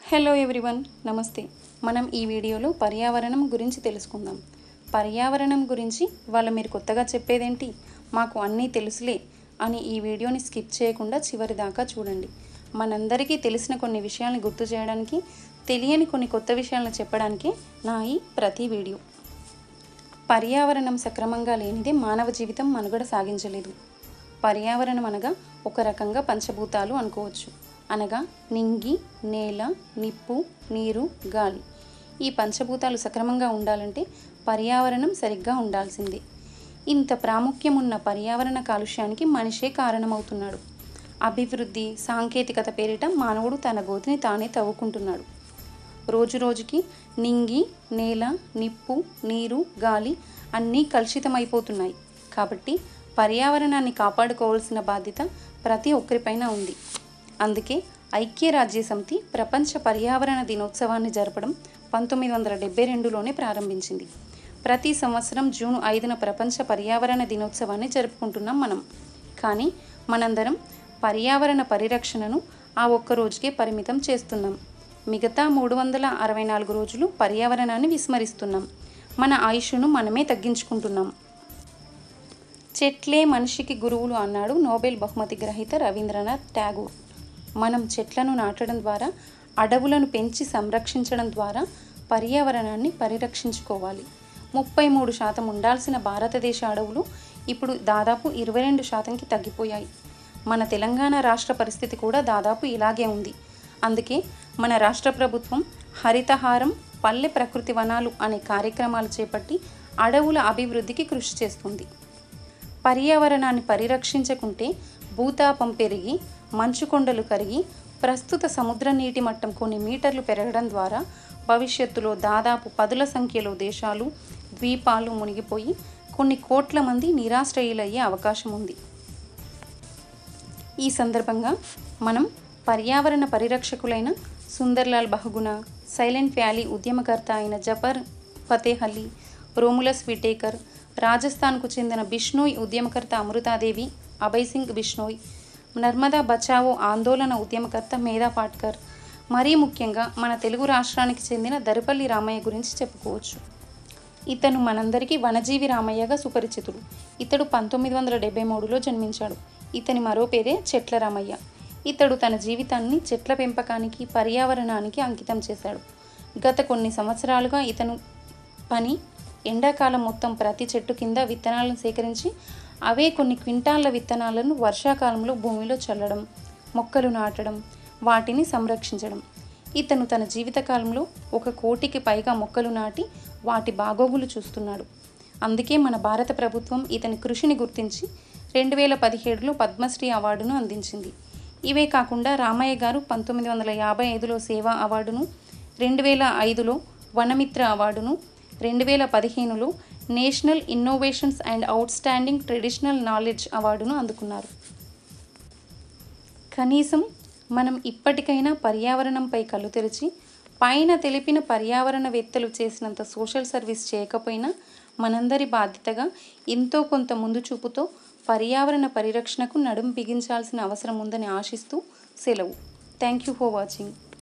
hello everyone నమస్తే మనం ఈ వీడియోలో పర్యావరణం గురించి తెలుసుకుందాం పర్యావరణం గురించి వాళ్ళ మీరు కొత్తగా చెప్పేదేంటి మాకు అన్నీ తెలుసులే అని ఈ వీడియోని స్కిప్ చేయకుండా చివరి దాకా చూడండి మనందరికీ తెలిసిన కొన్ని విషయాల్ని గుర్తు చేయడానికి తెలియని కొన్ని కొత్త విషయాలను చెప్పడానికి నా ఈ ప్రతి వీడియో పర్యావరణం సక్రమంగా లేనిదే మానవ జీవితం మనుగడ సాగించలేదు పర్యావరణం అనగా ఒక రకంగా పంచభూతాలు అనుకోవచ్చు అనగా నింగి నేల నిప్పు నీరు గాలి ఈ పంచభూతాలు సక్రమంగా ఉండాలంటే పర్యావరణం సరిగ్గా ఉండాల్సిందే ఇంత ప్రాముఖ్యం ఉన్న పర్యావరణ కాలుష్యానికి మనిషే కారణమవుతున్నాడు అభివృద్ధి సాంకేతికత పేరిట మానవుడు తన గోతిని తానే తవ్వుకుంటున్నాడు రోజు రోజుకి నింగి నేల నిప్పు నీరు గాలి అన్నీ కలుషితమైపోతున్నాయి కాబట్టి పర్యావరణాన్ని కాపాడుకోవాల్సిన బాధ్యత ప్రతి ఒక్కరిపైన ఉంది అందుకే ఐక్యరాజ్య సమితి ప్రపంచ పర్యావరణ దినోత్సవాన్ని జరపడం పంతొమ్మిది వందల డెబ్బై రెండులోనే ప్రారంభించింది ప్రతి సంవత్సరం జూన్ ఐదున ప్రపంచ పర్యావరణ దినోత్సవాన్ని జరుపుకుంటున్నాం మనం కానీ మనందరం పర్యావరణ పరిరక్షణను ఆ ఒక్క రోజుకే పరిమితం చేస్తున్నాం మిగతా మూడు వందల అరవై నాలుగు రోజులు పర్యావరణాన్ని విస్మరిస్తున్నాం మన ఆయుష్ను మనమే తగ్గించుకుంటున్నాం చెట్లే మనిషికి గురువులు అన్నాడు నోబెల్ బహుమతి గ్రహీత రవీంద్రనాథ్ ట్యాగూర్ మనం చెట్లను నాటడం ద్వారా అడవులను పెంచి సంరక్షించడం ద్వారా పర్యావరణాన్ని పరిరక్షించుకోవాలి ముప్పై మూడు శాతం ఉండాల్సిన భారతదేశ అడవులు ఇప్పుడు దాదాపు ఇరవై రెండు శాతంకి తగ్గిపోయాయి మన తెలంగాణ రాష్ట్ర పరిస్థితి కూడా దాదాపు ఇలాగే ఉంది అందుకే మన రాష్ట్ర ప్రభుత్వం హరితహారం పల్లె ప్రకృతి వనాలు అనే కార్యక్రమాలు చేపట్టి అడవుల అభివృద్ధికి కృషి చేస్తుంది పర్యావరణాన్ని పరిరక్షించకుంటే భూతాపం పెరిగి మంచు కొండలు కరిగి ప్రస్తుత సముద్ర నీటి మట్టం కొన్ని మీటర్లు పెరగడం ద్వారా భవిష్యత్తులో దాదాపు పదుల సంఖ్యలో దేశాలు ద్వీపాలు మునిగిపోయి కొన్ని కోట్ల మంది నిరాశ్రయులయ్యే అవకాశం ఉంది ఈ సందర్భంగా మనం పర్యావరణ పరిరక్షకులైన సుందర్లాల్ బహుగుణ సైలెంట్ వ్యాలీ ఉద్యమకర్త అయిన జఫర్ ఫతేహ్ అలీ రోములస్ విటేకర్ రాజస్థాన్కు చెందిన బిష్నోయ్ ఉద్యమకర్త అమృతాదేవి అభయ్ సింగ్ బిష్నోయ్ నర్మదా బచావో ఆందోళన ఉద్యమకర్త మేధా పాట్కర్ మరీ ముఖ్యంగా మన తెలుగు రాష్ట్రానికి చెందిన దరిపల్లి రామయ్య గురించి చెప్పుకోవచ్చు ఇతను మనందరికీ వనజీవి రామయ్యగా సుపరిచితుడు ఇతడు పంతొమ్మిది వందల డెబ్బై మూడులో జన్మించాడు ఇతని మరో పేరే చెట్ల రామయ్య ఇతడు తన జీవితాన్ని చెట్ల పెంపకానికి పర్యావరణానికి అంకితం చేశాడు గత కొన్ని సంవత్సరాలుగా ఇతను పని ఎండాకాలం మొత్తం ప్రతి చెట్టు కింద విత్తనాలను సేకరించి అవే కొన్ని క్వింటాళ్ళ విత్తనాలను వర్షాకాలంలో భూమిలో చల్లడం మొక్కలు నాటడం వాటిని సంరక్షించడం ఇతను తన జీవితకాలంలో ఒక కోటికి పైగా మొక్కలు నాటి వాటి బాగోగులు చూస్తున్నాడు అందుకే మన భారత ప్రభుత్వం ఇతని కృషిని గుర్తించి రెండు వేల పదిహేడులో పద్మశ్రీ అవార్డును అందించింది ఇవే కాకుండా రామయ్య గారు పంతొమ్మిది వందల యాభై ఐదులో సేవా అవార్డును రెండు వేల ఐదులో వనమిత్ర అవార్డును రెండు వేల పదిహేనులో national innovations and outstanding traditional knowledge అవార్డును అందుకున్నారు కనీసం మనం ఇప్పటికైనా పర్యావరణంపై కళ్ళు తెరిచి పైన తెలిపిన పర్యావరణవేత్తలు చేసినంత సోషల్ సర్వీస్ చేయకపోయినా మనందరి బాధ్యతగా ఎంతో కొంత ముందు చూపుతో పర్యావరణ పరిరక్షణకు నడుం బిగించాల్సిన అవసరం ఉందని ఆశిస్తూ సెలవు థ్యాంక్ యూ ఫర్ వాచింగ్